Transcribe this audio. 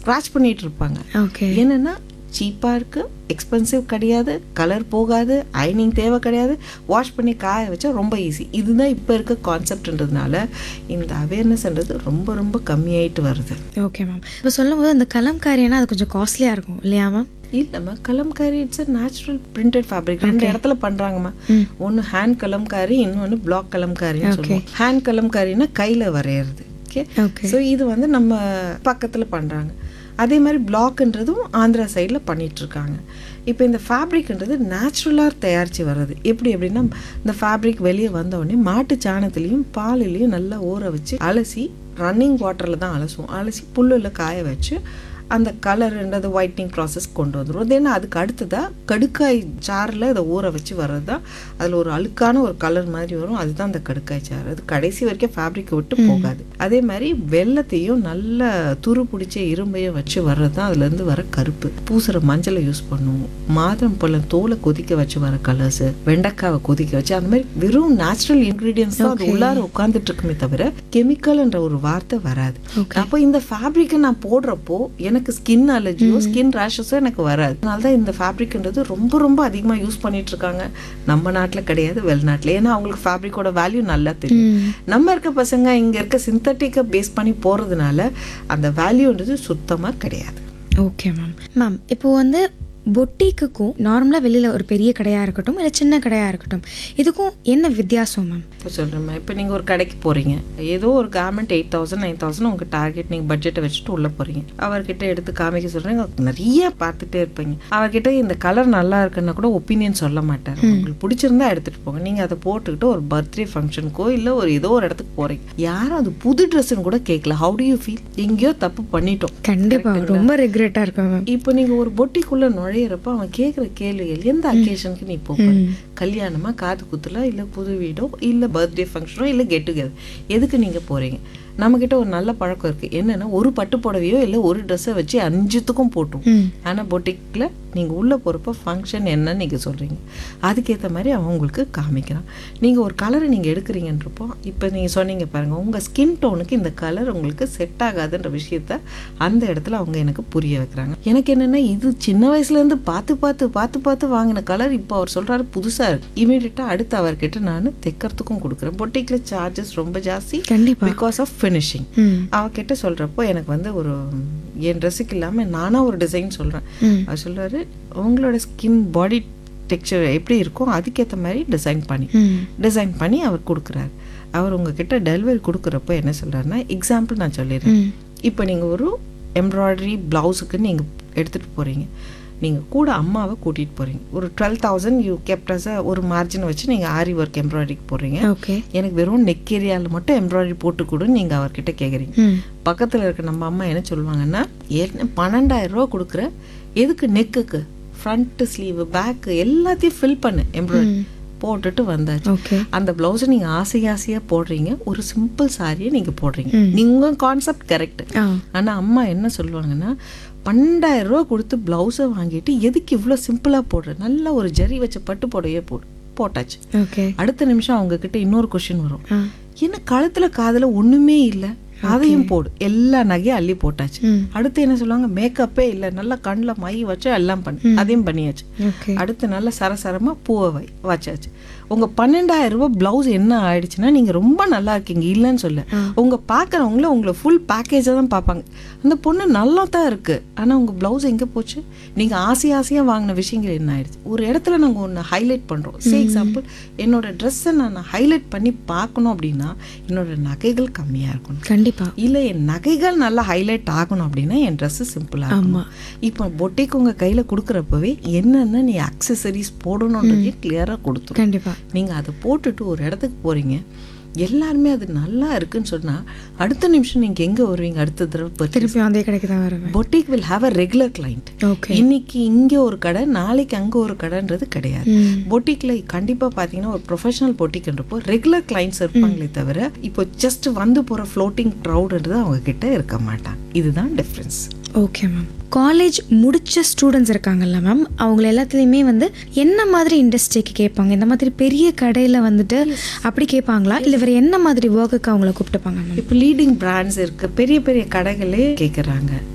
Scratch பண்ணிட்டு இருப்பாங்க okay என்னன்னா சீப்பாக இருக்கு எக்ஸ்பென்சிவ் கிடையாது கலர் போகாது அயனிங் தேவை கிடையாது வாஷ் பண்ணி காய வச்சா ரொம்ப ஈஸி இதுதான் இப்போ இருக்க கான்செப்ட்ன்றதுனால இந்த அவேர்னஸ்ன்றது ரொம்ப ரொம்ப கம்மியாயிட்டு வருது ஓகே மேம் இப்போ சொல்லும் போது அந்த கலம்காரினா அது கொஞ்சம் காஸ்ட்லியாக இருக்கும் இல்லையா மேம் இல்லைம்மா Kalamkari it's a natural printed fabric ரெண்டு இடத்துல பண்றாங்கம்மா ஒன்று ஹேண்ட் கலம்காரி இன்னொன்று பிளாக் கலம்காரின்னு சொல்லுவோம் ஹேண்ட் கலம்காரின்னா கையில் வரைகிறது ஓகே ஓகே ஸோ இது வந்து நம்ம பக்கத்தில் பண்ணுறாங்க அதே மாதிரி பிளாக்ன்றதும் ஆந்திரா சைடில் பண்ணிட்டு இருக்காங்க இப்போ இந்த ஃபேப்ரிக்ன்றது நேச்சுரலாக தயாரித்து வர்றது எப்படி எப்படின்னா இந்த ஃபேப்ரிக் வெளியே வந்த உடனே மாட்டு சாணத்துலேயும் பாலிலையும் நல்லா ஊற வச்சு அலசி ரன்னிங் வாட்டரில் தான் அலசுவோம் அலசி புல்லில் காய வச்சு அந்த கலர்ன்றது ஒயிட்னிங் ப்ராசஸ் கொண்டு வந்துடும் தென் அதுக்கு அடுத்ததாக கடுக்காய் சாறில் இதை ஊற வச்சு வர்றது தான் அதில் ஒரு அழுக்கான ஒரு கலர் மாதிரி வரும் அதுதான் அந்த கடுக்காய் சாறு அது கடைசி வரைக்கும் ஃபேப்ரிக்கை விட்டு போகாது அதே மாதிரி வெள்ளத்தையும் நல்ல துரு பிடிச்ச இரும்பையும் வச்சு வர்றது தான் அதுலேருந்து வர கருப்பு பூசுகிற மஞ்சளை யூஸ் பண்ணுவோம் மாதுளம் பழம் தோலை கொதிக்க வச்சு வர கலர்ஸ் வெண்டைக்காவை கொதிக்க வச்சு அந்த மாதிரி வெறும் நேச்சுரல் இன்க்ரீடியன்ஸ் தான் அது உள்ளார உட்காந்துட்டு இருக்குமே தவிர கெமிக்கல்ன்ற ஒரு வார்த்தை வராது அப்போ இந்த ஃபேப்ரிக்கை நான் போடுறப்போ எனக்கு ஸ்கின் அலர்ஜியோ ஸ்கின் ரேஷஸோ எனக்கு வராது அதனால தான் இந்த ஃபேப்ரிக்ன்றது ரொம்ப ரொம்ப அதிகமாக யூஸ் பண்ணிட்டு இருக்காங்க நம்ம நாட்டில் கிடையாது வெளிநாட்டில் ஏன்னா அவங்களுக்கு ஃபேப்ரிக்கோட வேல்யூ நல்லா தெரியும் நம்ம இருக்க பசங்க இங்கே இருக்க சிந்தட்டிக்கை பேஸ் பண்ணி போகிறதுனால அந்த வேல்யூன்றது சுத்தமாக கிடையாது ஓகே மேம் மேம் இப்போ வந்து பொட்டிக்குக்கும் நார்மலாக வெளியில் ஒரு பெரிய கடையாக இருக்கட்டும் இல்லை சின்ன கடையாக இருக்கட்டும் இதுக்கும் என்ன வித்தியாசம் மேம் இப்போ சொல்கிறேம்மா இப்போ நீங்கள் ஒரு கடைக்கு போகிறீங்க ஏதோ ஒரு garment eight thousand nine thousand உங்கள் டார்கெட் நீங்கள் பட்ஜெட்டை வச்சுட்டு உள்ளே போகிறீங்க அவர்கிட்ட எடுத்து காமிக்க சொல்கிறீங்க நிறைய பார்த்துட்டே இருப்பீங்க அவர்கிட்ட இந்த கலர் நல்லா இருக்குன்னா கூட ஒப்பீனியன் சொல்ல மாட்டார் உங்களுக்கு பிடிச்சிருந்தா எடுத்துகிட்டு போங்க நீங்கள் அதை போட்டுக்கிட்டு ஒரு பர்த்டே ஃபங்க்ஷனுக்கோ இல்லை ஒரு ஏதோ ஒரு இடத்துக்கு போகிறீங்க யாரும் அது புது ட்ரெஸ்ஸுன்னு கூட கேட்கல ஹவு டு யூ ஃபீல் எங்கேயோ தப்பு பண்ணிட்டோம் கண்டிப்பாக ரொம்ப ரெக்ரெட்டாக இருக்கும் மேம் இப்போ நீங்க ஒரு பொட்டிக்குள்ள நுழையிறப்ப அவன் கேட்குற கேள்விகள் எந்த அக்கேஷனுக்கு நீ போக கல்யாணமா காது குத்துல இல்ல புது வீடோ இல்ல பர்த்டே ஃபங்க்ஷனோ இல்ல கெட் டுகெதர் எதுக்கு நீங்க போறீங்க நம்மக்கிட்ட ஒரு நல்ல பழக்கம் இருக்கு என்னன்னா ஒரு பட்டு புடவையோ இல்ல ஒரு ட்ரெஸ்ஸை வச்சு அஞ்சுத்துக்கும் போட்டோம் ம் ஆனா பொட்டிக்கில் நீங்க உள்ள போறப்ப ஃபங்க்ஷன் என்னன்னு நீங்க சொல்றீங்க அதுக்கேற்ற மாதிரி அவன் உங்களுக்கு காமிக்கிறான் நீங்க ஒரு கலரை நீங்க எடுக்கிறீங்கன்றப்போ இப்போ நீங்க சொன்னீங்க பாருங்க உங்க ஸ்கின் டோனுக்கு இந்த கலர் உங்களுக்கு செட் ஆகாதுன்ற விஷயத்த அந்த இடத்துல அவங்க எனக்கு புரிய வைக்கிறாங்க எனக்கு என்னன்னா இது சின்ன வயசுல இருந்து பார்த்து பார்த்து பார்த்து பார்த்து வாங்கின கலர் இப்போ அவர் சொல்றாரு புதுசா இருக்கு இமீடியட்டா அடுத்து அவர்கிட்ட நான் தைக்கிறதுக்கும் கொடுக்குறேன் பொட்டிக்ல சார்ஜஸ் ரொம்ப ஜாஸ்தி கண்டிப்பாக பிகாஸ் ஆஃப் ஃபினிஷிங் ம் அவகிட்ட சொல்றப்போ எனக்கு வந்து ஒரு என் ட்ரெஸ்ஸுக்கு இல்லாம நானா ஒரு டிசைன் சொல்றேன் ம் அவர் சொல்றாரு உங்களோட ஸ்கின் பாடி டெக்ஸ்சர் எப்படி இருக்கோ அதுக்கேற்ற மாதிரி டிசைன் பண்ணி ம் டிசைன் பண்ணி அவர் கொடுக்குறாரு அவர் உங்ககிட்ட டெலிவரி கொடுக்குறப்போ என்ன சொல்றாருன்னா எக்ஸாம்பிள் நான் சொல்லிடுறேன் ம் இப்போ நீங்கள் ஒரு எம்ப்ராய்டரி ப்ளவுஸுக்கு நீங்கள் எடுத்துகிட்டு போகிறீங்க நீங்கள் கூட அம்மாவை கூட்டிகிட்டு போகிறீங்க ஒரு டுவெல் தௌசண்ட் யூ கெப்டஸை ஒரு மார்ஜின் வச்சு நீங்கள் ஆரி ஒர்க் எம்ப்ராய்டரிக்கு போடுறீங்க ஓகே எனக்கு வெறும் நெக் ஏரியாவில் மட்டும் எம்ப்ராய்டரி போட்டு கொடுன்னு நீங்கள் அவர்கிட்ட கேட்குறீங்க ம் பக்கத்தில் இருக்க நம்ம அம்மா என்ன சொல்லுவாங்கன்னா ஏற்கனவே பன்னெண்டாயிரம் ரூபா கொடுக்குற எதுக்கு நெக்குக்கு ஃப்ரண்ட்டு ஸ்லீவு பேக்கு எல்லாத்தையும் ஃபில் பண்ணு எம்ப்ராய்டரி போட்டுட்டு வந்தாச்சு ஓகே அந்த ப்ளவுஸை நீங்கள் ஆசை ஆசையாக போடுறீங்க ஒரு சிம்பிள் சாரியை நீங்கள் போடுறீங்க நீங்கள் கான்செப்ட் கரெக்ட் ஆ ஆனால் அம்மா என்ன சொல்லுவாங்கன்னா பன்னெண்டாயிரம் ரூபா கொடுத்து ப்ளவுஸை வாங்கிட்டு எதுக்கு இவ்வளோ சிம்பிளாக போடுற நல்ல ஒரு ஜரி வச்ச பட்டு புடவையே போடு போட்டாச்சு ஓகே அடுத்த நிமிஷம் அவங்க கிட்ட இன்னொரு கொஷின் வரும் ஆ என்ன கழுத்துல காதுல ஒண்ணுமே இல்ல அதையும் போடு எல்லா நகையும் அள்ளி போட்டாச்சு ம் அடுத்து என்ன சொல்லுவாங்க மேக்கப்பே இல்ல நல்லா கண்ணில் மை வச்சு எல்லாம் பண்ணு அதையும் பண்ணியாச்சு ஓகே அடுத்து நல்ல சரசரமா பூவை வை வச்சாச்சு உங்க பன்னெண்டாயிரம் ரூபாய் பிளவுஸ் என்ன ஆயிடுச்சுன்னா நீங்க ரொம்ப நல்லா இருக்கீங்க இல்லைன்னு சொல்ல உங்க பாக்குறவங்கள உங்களை ஃபுல் பேக்கேஜா தான் பார்ப்பாங்க அந்த பொண்ணு நல்லா தான் இருக்கு ஆனா உங்க பிளவுஸ் எங்க போச்சு நீங்க ஆசை ஆசையா வாங்கின விஷயங்கள் என்ன ஆயிடுச்சு ஒரு இடத்துல நாங்க ஒன்று ஹைலைட் பண்றோம் சே எக்ஸாம்பிள் என்னோட ட்ரெஸ்ஸை நான் ஹைலைட் பண்ணி பார்க்கணும் அப்படின்னா என்னோட நகைகள் கம்மியா இருக்கணும் கண்டிப்பா இல்ல என் நகைகள் நல்லா ஹைலைட் ஆகணும் அப்படின்னா என் Dress சிம்பிளா இருக்கணும் இப்போ பொட்டிக்கு உங்க கையில கொடுக்குறப்பவே என்னென்ன நீ அக்சசரிஸ் போடணுன்றதையும் கிளியரா கொடுத்துரும் கண்டிப்பா நீங்க அதை போட்டுட்டு ஒரு இடத்துக்கு போறீங்க எல்லாருமே அது நல்லா இருக்குன்னு சொன்னா அடுத்த நிமிஷம் நீங்க எங்க வருவீங்க அடுத்த தடவை purchase? திருப்பி அதே கடைக்கு தான் வருவேன் boutique will have a regular client okay இன்னைக்கு இங்க ஒரு கடை நாளைக்கு அங்க ஒரு கடைன்றது கிடையாது ம் பொட்டிக்ல கண்டிப்பா பாத்தீங்கன்னா ஒரு ப்ரொஃபஷனல் பொட்டிக்ன்றப்போ ரெகுலர் கிளைண்ட்ஸ் இருப்பாங்களே தவிர இப்போ ஜஸ்ட் வந்து போற ஃப்ளோட்டிங் க்ரௌடுன்றது அவங்க கிட்ட இருக்க மாட்டாங்க இதுதான் டிஃப்ரென்ஸ் ஓகே மேம் காலேஜ் முடிச்ச ஸ்டூடெண்ட்ஸ் இருக்காங்கல்ல மேம் அவங்கள எல்லாத்துலேயுமே வந்து என்ன மாதிரி இண்டஸ்ட்ரிக்கு கேட்பாங்க இந்த மாதிரி பெரிய கடையில் வந்துட்டு அப்படி கேட்பாங்களா இல்லை வேறு என்ன மாதிரி ஒர்க்குக்கு அவங்கள கூப்பிட்டுப்பாங்க மேம் இப்போ லீடிங் பிராண்ட்ஸ் இருக்கு பெரிய பெரிய கடைகளே கேட்குறாங்க